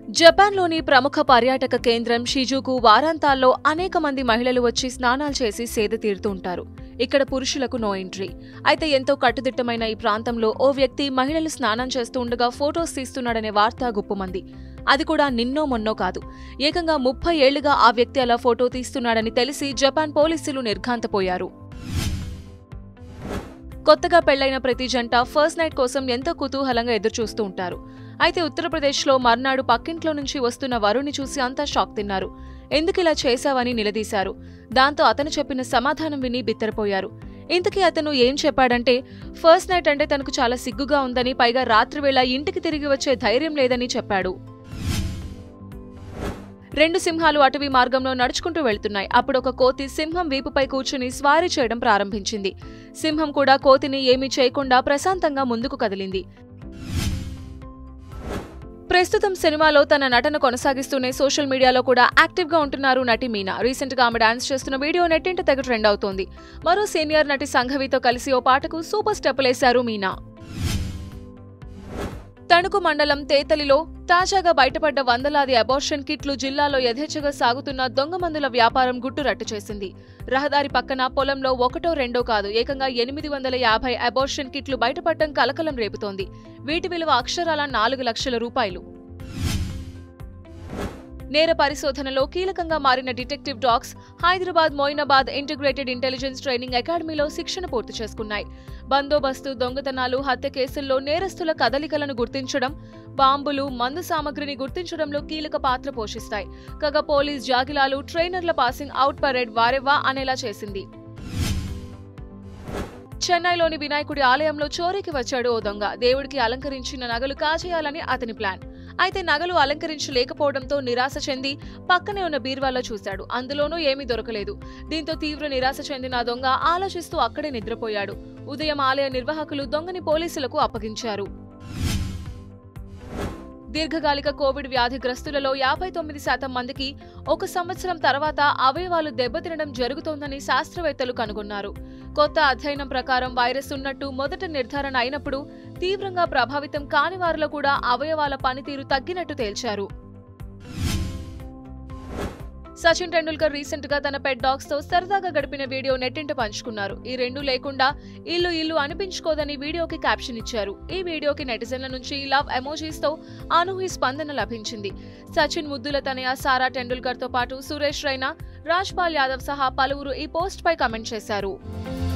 జపాన్లోని ప్రముఖ పర్యాటక కేంద్రం షిజుకు వారాంతాల్లో అనేక మంది మహిళలు వచ్చి స్నానాలు చేసి సేద తీరుతూ ఉంటారు ఇక్కడ పురుషులకు నో ఎంట్రీ అయితే ఎంతో కట్టుదిట్టమైన ఈ ప్రాంతంలో ఓ వ్యక్తి మహిళలు స్నానం చేస్తూ ఉండగా ఫోటోస్ తీస్తున్నాడనే వార్త గుప్పమంది అది కూడా నిన్నో మొన్నో కాదు ఏకంగా ముప్పై ఏళ్లుగా ఆ వ్యక్తి అలా ఫోటో తీస్తున్నాడని తెలిసి జపాన్ పోలీసులు నిర్ఘాంతపోయారు కొత్తగా పెళ్లైన ప్రతి జంట ఫస్ట్ నైట్ కోసం ఎంతో కుతూహలంగా ఎదురుచూస్తూ ఉంటారు అయితే ఉత్తరప్రదేశ్లో మర్నాడు పక్కింట్లో నుంచి వస్తున్న వరుణ్ణి చూసి అంతా షాక్ తిన్నారు ఎందుకు ఇలా చేశావని నిలదీశారు దాంతో అతను చెప్పిన సమాధానం విని బిత్తరపోయారు ఇంతకీ అతను ఏం చెప్పాడంటే ఫస్ట్ నైట్ అంటే తనకు చాలా సిగ్గుగా ఉందని పైగా రాత్రివేళ ఇంటికి తిరిగి వచ్చే ధైర్యం లేదని చెప్పాడు రెండు సింహాలు అటవీ మార్గంలో నడుచుకుంటూ వెళ్తున్నాయి అప్పుడు ఒక కోతి సింహం వీపుపై కూర్చుని స్వారీ చేయడం ప్రారంభించింది సింహం కూడా కోతిని ఏమీ చేయకుండా ప్రశాంతంగా ముందుకు కదిలింది ప్రస్తుతం సినిమాలో తన నటన కొనసాగిస్తూనే సోషల్ మీడియాలో కూడా యాక్టివ్ గా ఉంటున్నారు నటి మీనా రీసెంట్ గా ఆమె డాన్స్ చేస్తున్న వీడియో నెట్టింట తెగ ట్రెండ్ అవుతోంది మరో సీనియర్ నటి సంఘవితో కలిసి ఓ పాటకు సూపర్ స్టెప్పులేశారు మీనా తణుకు మండలం తేతలిలో తాజాగా బయటపడ్డ వందలాది అబార్షన్ కిట్లు జిల్లాలో యథేచ్ఛగా సాగుతున్న దొంగ మందుల వ్యాపారం గుట్టురట్టు చేసింది రహదారి పక్కన పొలంలో ఒకటో రెండో కాదు ఏకంగా ఎనిమిది వందల యాభై అబార్షన్ కిట్లు బయటపడటం కలకలం రేపుతోంది వీటి విలువ అక్షరాల నాలుగు లక్షల రూపాయలు నేర పరిశోధనలో కీలకంగా మారిన detective dogs Hyderabad Moinabad integrated intelligence training అకాడమీలో శిక్షణ పూర్తి చేసుకున్నాయి బందోబస్తు దొంగతనాలు హత్య కేసుల్లో నేరస్తుల కదలికలను గుర్తించడం బాంబులు మందు సామగ్రిని గుర్తించడంలో కీలక పాత్ర పోషిస్తాయి కాగా పోలీస్ జాగిలాలు ట్రైనర్ల పాసింగ్ అవుట్ పరేడ్ వారెవ్వా అనేలా చేసింది చెన్నైలోని వినాయకుడి ఆలయంలో చోరీకి వచ్చాడు ఓ దొంగ దేవుడికి అలంకరించిన నగలు కాజేయాలని అతని ప్లాన్ అయితే నగలు అలంకరించలేకపోవడంతో నిరాశ చెంది పక్కనే ఉన్న బీర్వాలో చూశాడు అందులోనూ ఏమీ దొరకలేదు దీంతో తీవ్ర నిరాశ చెందిన ఆ దొంగ ఆలోచిస్తూ అక్కడే నిద్రపోయాడు ఉదయం ఆలయ నిర్వాహకులు దొంగని పోలీసులకు అప్పగించారు దీర్ఘకాలిక కోవిడ్ వ్యాధిగ్రస్తులలో యాభై తొమ్మిది శాతం మందికి ఒక సంవత్సరం తర్వాత అవయవాలు దెబ్బతినడం జరుగుతోందని శాస్త్రవేత్తలు కనుగొన్నారు కొత్త అధ్యయనం ప్రకారం వైరస్ ఉన్నట్టు మొదట నిర్ధారణ అయినప్పుడు తీవ్రంగా ప్రభావితం కాని వారిలో కూడా అవయవాల పనితీరు తగ్గినట్టు తేల్చారు సచిన్ టెండూల్కర్ రీసెంట్ గా తన పెట్ డాగ్స్ తో సరదాగా గడిపిన వీడియో నెట్టింట పంచుకున్నారు ఈ రెండు లేకుండా ఇల్లు ఇల్లు అనిపించుకోదని వీడియోకి క్యాప్షన్ ఇచ్చారు ఈ వీడియోకి నెటిజన్ల నుంచి లవ్ ఎమోజీస్ తో అనూహ్య స్పందన లభించింది సచిన్ ముద్దుల తనయ సారా టెండూల్కర్ తో పాటు సురేష్ రైనా రాజ్పాల్ యాదవ్ సహా పలువురు ఈ పోస్ట్ పై కమెంట్ చేశారు